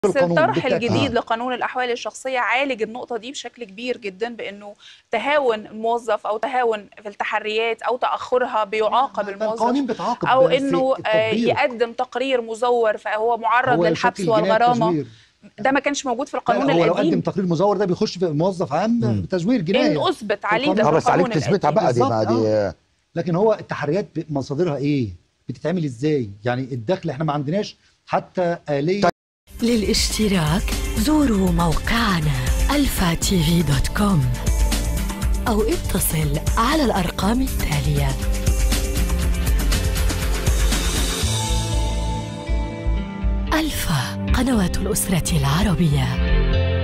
بالعكس القانون الطرح بالتأكيد. الجديد آه. لقانون الاحوال الشخصيه عالج النقطه دي بشكل كبير جدا بانه تهاون الموظف او تهاون في التحريات او تاخرها بيعاقب الموظف القوانين بتعاقب او بس انه آه، التطبيق يقدم تقرير مزور فهو معرض هو للحبس شكل جناية والغرامه تزوير. ده ما كانش موجود في لا، القانون هو لو القديم قدم تقرير مزور ده بيخش في موظف عام بتزوير جنايه ان اثبت عليه ده القانون. في اه بس عليك القانون تثبتها القديم. بقى دي ما بالظبط، دي لكن هو التحريات ب- مصادرها ايه؟ بتتعمل ازاي؟ يعني الدخل احنا ما عندناش حتى آلية للاشتراك زوروا موقعنا الفا تي في دوت كوم أو اتصل على الأرقام التالية ألفا قنوات الأسرة العربية